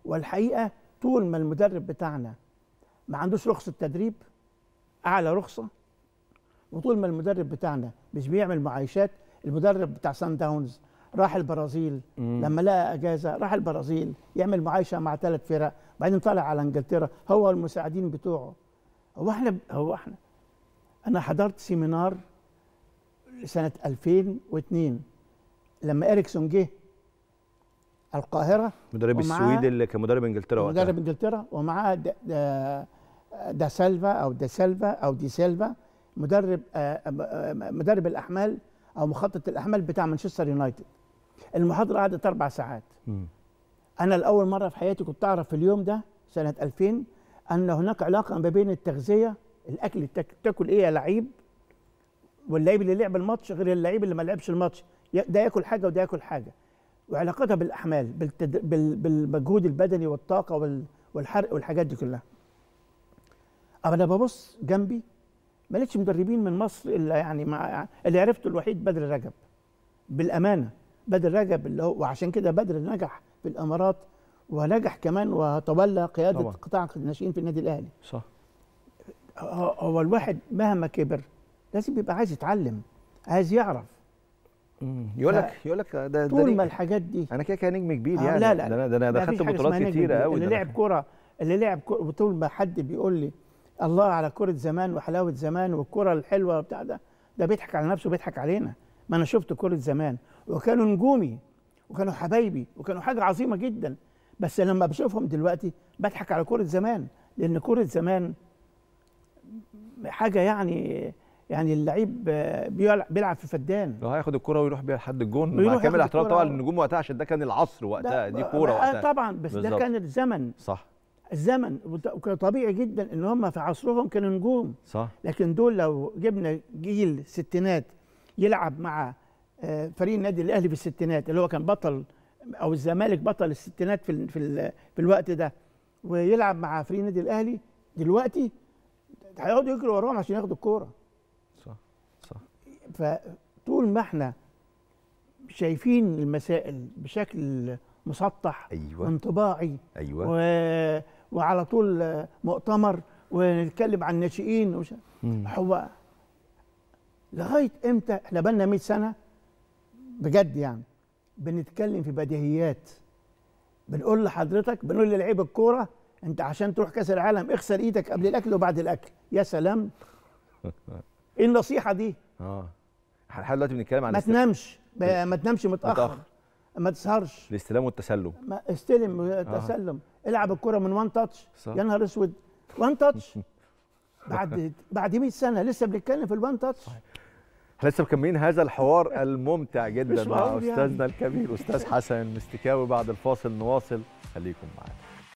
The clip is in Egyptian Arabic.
والحقيقه طول ما المدرب بتاعنا ما عندوش رخصه تدريب اعلى رخصه وطول ما المدرب بتاعنا مش بيعمل معايشات المدرب بتاع سان داونز راح البرازيل مم. لما لقى اجازه راح البرازيل يعمل معايشه مع ثلاث فرق بعدين طلع على انجلترا هو المساعدين بتوعه هو احنا هو احنا انا حضرت سيمينار سنه 2002 لما اريكسون جه القاهره مدرب ومعاه- السويد اللي كان مدرب انجلترا وقتها مدرب انجلترا ومعاه دا, دا, دا سيلفا او دا سيلفا او دي سيلفا مدرب آه، آه، مدرب الاحمال او مخطط الاحمال بتاع مانشستر يونايتد المحاضره قعدت اربع ساعات مم. انا لاول مره في حياتي كنت اعرف في اليوم ده سنه 2000 ان هناك علاقه ما بين التغذيه الاكل اللي تاك- تاكل ايه يا لعيب واللعيب اللي لعب الماتش غير اللعيب اللي ما لعبش الماتش ي- ده ياكل حاجه وده ياكل حاجه وعلاقتها بالاحمال بالتد... بال... بالمجهود البدني والطاقه وال... والحرق والحاجات دي كلها أما انا ببص جنبي ما لقيتش مدربين من مصر الا يعني مع اللي عرفته الوحيد بدر رجب بالامانه بدر رجب اللي هو وعشان كده بدر نجح في الامارات ونجح كمان وتولى قياده طبعا. قطاع الناشئين في النادي الاهلي صح هو هو الواحد مهما كبر لازم يبقى عايز يتعلم عايز يعرف مم. يقول ف- لك يقول لك ده ده طول نجم. ما الحاجات دي انا كده كده نجم كبير آه، يعني لا لا ده انا ده انا ما دخلت فيش حاجة بطولات اسمها نجم كتيره كبير. قوي اللي ده لعب كرة اللي لعب كرة وطول ما حد بيقول لي الله على كرة زمان وحلاوة زمان والكرة الحلوة بتاع ده ده بيضحك على نفسه بيضحك علينا ما انا شفت كرة زمان وكانوا نجومي وكانوا حبايبي وكانوا حاجة عظيمة جدا بس لما بشوفهم دلوقتي بضحك على كرة زمان لأن كرة زمان حاجة يعني يعني اللعيب آه، بيلعب بيلعب في فدان لو هياخد الكرة ويروح بيها لحد الجون ويروح مع كامل ياخد احترام الكرة. طبعا للنجوم وقتها عشان ده كان العصر وقتها ده- دي كورة آه، وقتها طبعا بس ده بالظبط. كان الزمن صح الزمن وت- وكان طبيعي جدا ان هم في عصرهم كانوا نجوم صح لكن دول لو جبنا جيل ستينات يلعب مع آه، فريق النادي الاهلي في الستينات اللي هو كان بطل او الزمالك بطل الستينات في ال- في ال- في الوقت ده ويلعب مع فريق النادي الاهلي دلوقتي هيقعدوا يجروا وراهم عشان ياخدوا الكوره صح صح فطول ما احنا شايفين المسائل بشكل مسطح ايوه وانطباعي ايوه و... وعلى طول آه، مؤتمر ونتكلم عن الناشئين وش... مم. هو لغايه امتى احنا بقالنا 100 سنه بجد يعني بنتكلم في بديهيات بنقول لحضرتك بنقول للعيب الكوره انت عشان تروح كاس العالم اغسل ايدك قبل الاكل وبعد الاكل يا سلام ايه النصيحه دي اه احنا لحد دلوقتي بنتكلم عن ما است- تنامش ب- ما تنامش متاخر متأخر. ما تسهرش الاستلام والتسلم ما استلم تسلم العب الكره من وان تاتش صح. يا نهار اسود وان تاتش بعد بعد 100 سنه لسه بنتكلم في الوان تاتش احنا لسه مكملين هذا الحوار الممتع جدا مش مع معقول يعني. استاذنا الكبير استاذ حسن مستكاوي بعد الفاصل نواصل خليكم معانا